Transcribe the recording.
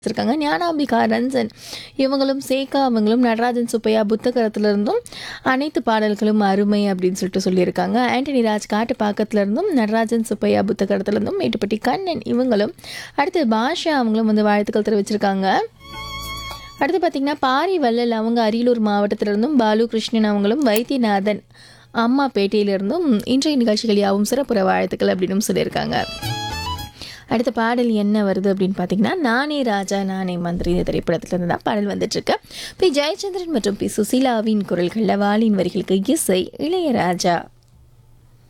இருக்காங்க ஞானாம்பிகா ரஞ்சன் இவங்களும் சேகா அவங்களும் நடராஜன் சுப்பையா புத்தகரத்துல இருந்தும் அனைத்து பாடல்களும் அருமை அப்படின்னு சொல்லிட்டு சொல்லியிருக்காங்க ஆண்டனி ராஜ் காட்டு பாக்கத்துல இருந்தும் நடராஜன் சுப்பையா புத்தகரத்துல இருந்தும் மேட்டுப்பட்டி கண்ணன் இவங்களும் அடுத்து பாஷா அவங்களும் வந்து வாழ்த்துக்கள் தெரிவிச்சிருக்காங்க அடுத்து பார்த்தீங்கன்னா பாரி வள்ளல் அவங்க அரியலூர் மாவட்டத்திலிருந்தும் பாலு கிருஷ்ணன் அவங்களும் வைத்தியநாதன் அம்மா பேட்டையிலிருந்தும் இன்றைய நிகழ்ச்சிகள் யாவும் சிறப்புற வாழ்த்துக்கள் அப்படின்னு சொல்லியிருக்காங்க அடுத்த பாடல் என்ன வருது அப்படின்னு பார்த்தீங்கன்னா நானே ராஜா நானே மந்திரி இந்த திரைப்படத்திலிருந்து தான் பாடல் வந்துட்டுருக்கு பி ஜெயச்சந்திரன் மற்றும் பி சுசீலாவின் குரல்களில் வாலின் வரிகளுக்கு இசை இளையராஜா